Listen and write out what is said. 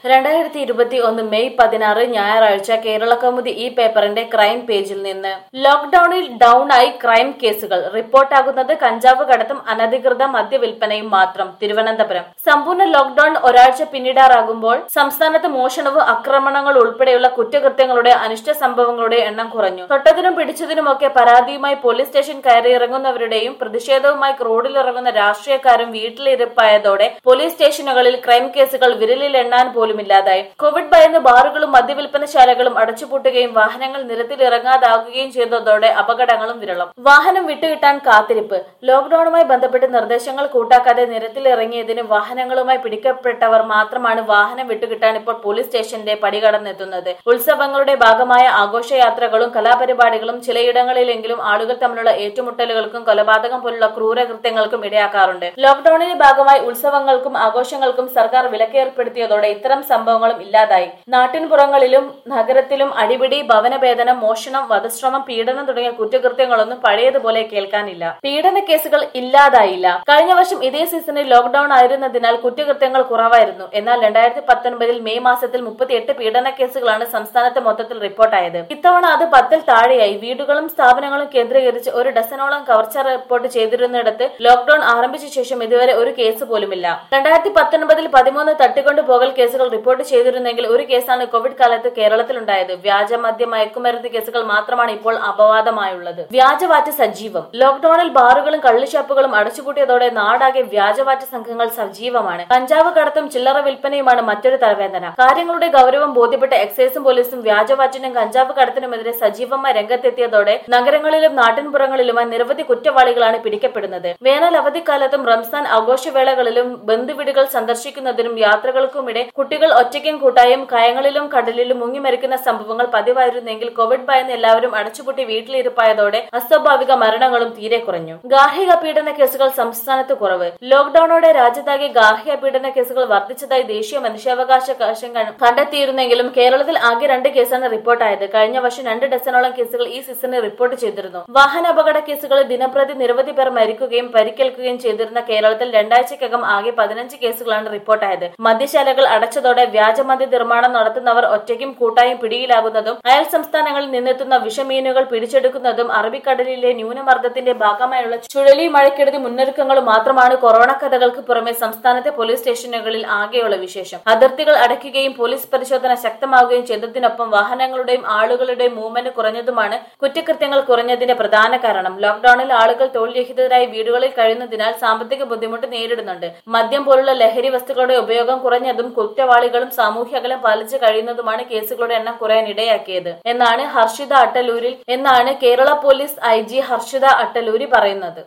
രണ്ടായിരത്തി ഇരുപത്തി ഒന്ന് മെയ് പതിനാറ് ഞായറാഴ്ച കേരള കൗമുദി ഈ പേപ്പറിന്റെ ക്രൈം പേജിൽ നിന്ന് ലോക്ഡൌണിൽ ഡൌൺ ആയി ക്രൈം കേസുകൾ റിപ്പോർട്ടാകുന്നത് കഞ്ചാവ് കടത്തും അനധികൃത മദ്യവിൽപ്പനയും മാത്രം തിരുവനന്തപുരം സമ്പൂർണ്ണ ലോക്ഡൌൺ ഒരാഴ്ച പിന്നിടാറാകുമ്പോൾ സംസ്ഥാനത്ത് മോഷണവും ആക്രമണങ്ങൾ ഉൾപ്പെടെയുള്ള കുറ്റകൃത്യങ്ങളുടെ അനിഷ്ട സംഭവങ്ങളുടെ എണ്ണം കുറഞ്ഞു തൊട്ടതിനും പിടിച്ചതിനുമൊക്കെ പരാതിയുമായി പോലീസ് സ്റ്റേഷൻ കയറിയിറങ്ങുന്നവരുടെയും പ്രതിഷേധവുമായി റോഡിലിറങ്ങുന്ന രാഷ്ട്രീയക്കാരും വീട്ടിലിരുപ്പായതോടെ പോലീസ് സ്റ്റേഷനുകളിൽ ക്രൈം കേസുകൾ വിരലിൽ എണ്ണാൻ പോലുമില്ലാതായി കോവിഡ് ഭയന്ന് ബാറുകളും മദ്യവിൽപ്പനശാലകളും അടച്ചുപൂട്ടുകയും വാഹനങ്ങൾ നിരത്തിലിറങ്ങാതാകുകയും ചെയ്തതോടെ അപകടങ്ങളും വിരളം വാഹനം വിട്ടുകിട്ടാൻ കാത്തിരിപ്പ് ലോക്ഡൌണുമായി ബന്ധപ്പെട്ട് നിർദ്ദേശങ്ങൾ കൂട്ടാക്കാതെ നിരത്തിലിറങ്ങിയതിന് വാഹനങ്ങളുമായി പിടിക്കപ്പെട്ടവർ മാത്രമാണ് വാഹനം വിട്ടുകിട്ടാൻ ഇപ്പോൾ പോലീസ് സ്റ്റേഷന്റെ പടികടന്നെത്തുന്നത് ഉത്സവങ്ങളുടെ ഭാഗമായ ആഘോഷയാത്രകളും കലാപരിപാടികളും ചിലയിടങ്ങളിലെങ്കിലും ആളുകൾ തമ്മിലുള്ള ഏറ്റുമുട്ടലുകൾക്കും കൊലപാതകം പോലുള്ള ക്രൂരകൃത്യങ്ങൾക്കും ഇടയാക്കാറുണ്ട് ലോക്ഡൌണിന്റെ ഭാഗമായി ഉത്സവങ്ങൾക്കും ആഘോഷങ്ങൾക്കും സർക്കാർ വിലക്കേർപ്പെടുത്തിയതോടെ ഇത്തരം സംഭവങ്ങളും ഇല്ലാതായി നാട്ടിൻപുറങ്ങളിലും നഗരത്തിലും അടിപിടി ഭവനഭേദനം മോഷണം വധശ്രമം പീഡനം തുടങ്ങിയ കുറ്റകൃത്യങ്ങളൊന്നും പഴയതുപോലെ കേൾക്കാനില്ല പീഡന കേസുകൾ ഇല്ലാതായില്ല കഴിഞ്ഞ വർഷം ഇതേ സീസണിൽ ലോക്ഡൌൺ ആയിരുന്നതിനാൽ കുറ്റകൃത്യങ്ങൾ കുറവായിരുന്നു എന്നാൽ രണ്ടായിരത്തി പത്തൊൻപതിൽ മെയ് മാസത്തിൽ മുപ്പത്തിയെട്ട് പീഡന കേസുകളാണ് സംസ്ഥാനത്ത് മൊത്തത്തിൽ റിപ്പോർട്ടായത് ഇത്തവണ അത് പത്തിൽ താഴെയായി വീടുകളും സ്ഥാപനങ്ങളും കേന്ദ്രീകരിച്ച് ഒരു ഡസനോളം കവർച്ച റിപ്പോർട്ട് ചെയ്തിരുന്നിടത്ത് ലോക്ഡൌൺ ആരംഭിച്ച ശേഷം ഇതുവരെ ഒരു കേസ് പോലുമില്ല രണ്ടായിരത്തി പത്തൊൻപതിൽ പതിമൂന്ന് തട്ടിക്കൊണ്ടു പോകൽ കേസുകൾ റിപ്പോർട്ട് ചെയ്തിരുന്നെങ്കിൽ ഒരു കേസാണ് കോവിഡ് കാലത്ത് കേരളത്തിലുണ്ടായത് വ്യാജ മദ്യ മയക്കുമരുന്ന് കേസുകൾ മാത്രമാണ് ഇപ്പോൾ അപവാദമായുള്ളത് വ്യാജവാറ്റ് സജീവം ലോക്ഡൌണിൽ ബാറുകളും കള്ളുഷാപ്പുകളും അടച്ചുപൂട്ടിയതോടെ നാടാകെ വ്യാജവാറ്റ് സംഘങ്ങൾ സജീവമാണ് കഞ്ചാവ് കടത്തും ചില്ലറ വിൽപ്പനയുമാണ് മറ്റൊരു തലവേദന കാര്യങ്ങളുടെ ഗൗരവം ബോധ്യപ്പെട്ട എക്സൈസും പോലീസും വ്യാജവാറ്റിനും കഞ്ചാവ് കടത്തിനുമെതിരെ സജീവമായി രംഗത്തെത്തിയതോടെ നഗരങ്ങളിലും നാട്ടിൻപുറങ്ങളിലുമായി നിരവധി കുറ്റവാളികളാണ് പിടിക്കപ്പെടുന്നത് വേനൽ അവധിക്കാലത്തും റംസാൻ ആഘോഷവേളകളിലും ബന്ധുവീടുകൾ സന്ദർശിക്കുന്നതിനും യാത്രകൾക്കുമിടെ കുട്ടികൾ ഒറ്റയ്ക്കും കൂട്ടായും കയങ്ങളിലും കടലിലും മുങ്ങിമരിക്കുന്ന സംഭവങ്ങൾ പതിവായിരുന്നെങ്കിൽ കോവിഡ് ഭയന്ന് എല്ലാവരും അടച്ചുപൂട്ടി വീട്ടിലിരുപ്പായതോടെ അസ്വാഭാവിക മരണങ്ങളും തീരെ കുറഞ്ഞു ഗാർഹിക പീഡന കേസുകൾ സംസ്ഥാനത്ത് കുറവ് ലോക്ഡൌണോടെ രാജ്യത്താകെ ഗാർഹിക പീഡന കേസുകൾ വർദ്ധിച്ചതായി ദേശീയ മനുഷ്യാവകാശ കമ്മീഷൻ കണ്ട- കണ്ടെത്തിയിരുന്നെങ്കിലും കേരളത്തിൽ ആകെ രണ്ട് കേസാണ് റിപ്പോർട്ടായത് കഴിഞ്ഞ വർഷം രണ്ട് ഡസനോളം കേസുകൾ ഈ സീസണിൽ റിപ്പോർട്ട് ചെയ്തിരുന്നു വാഹനാപകട കേസുകളിൽ ദിനപ്രതി നിരവധി പേർ മരിക്കുകയും പരിക്കേൽക്കുകയും ചെയ്തിരുന്ന കേരളത്തിൽ രണ്ടാഴ്ചക്കകം ആകെ പതിനഞ്ച് കേസുകളാണ് റിപ്പോർട്ടായത് മദ്യശാലകൾ അടച്ചതോടെ വ്യാജമദ്യ നിർമ്മാണം നടത്തുന്നവർ ഒറ്റയ്ക്കും കൂട്ടായും പിടിയിലാകുന്നതും അയൽ സംസ്ഥാനങ്ങളിൽ നിന്നെത്തുന്ന വിഷമീനുകൾ പിടിച്ചെടുക്കുന്നതും അറബിക്കടലിലെ ന്യൂനമർദ്ദത്തിന്റെ ഭാഗമായുള്ള ചുഴലി മഴക്കെടുതി മുന്നൊരുക്കങ്ങളും മാത്രമാണ് കൊറോണ കഥകൾക്ക് പുറമെ സംസ്ഥാനത്തെ പോലീസ് സ്റ്റേഷനുകളിൽ ആകെയുള്ള വിശേഷം അതിർത്തികൾ അടയ്ക്കുകയും പോലീസ് പരിശോധന ശക്തമാവുകയും ചെയ്തതിനൊപ്പം വാഹനങ്ങളുടെയും ആളുകളുടെയും മൂവ്മെന്റ് കുറഞ്ഞതുമാണ് കുറ്റകൃത്യങ്ങൾ കുറഞ്ഞതിന്റെ പ്രധാന കാരണം ലോക്ഡൌണിൽ ആളുകൾ തൊഴിൽരഹിതരായി വീടുകളിൽ കഴിയുന്നതിനാൽ സാമ്പത്തിക ബുദ്ധിമുട്ട് നേരിടുന്നുണ്ട് മദ്യം പോലുള്ള ലഹരി വസ്തുക്കളുടെ ഉപയോഗം കുറഞ്ഞതും കുറ്റവാളികളും സാമൂഹ്യ അകലം പാലിച്ച് കഴിയുന്നതുമാണ് കേസുകളുടെ എണ്ണം കുറയാൻ ഇടയാക്കിയത് എന്നാണ് ഹർഷിത അട്ടലൂരിൽ എന്നാണ് Kerala police I G Harshita Attaluri പറയുന്നത്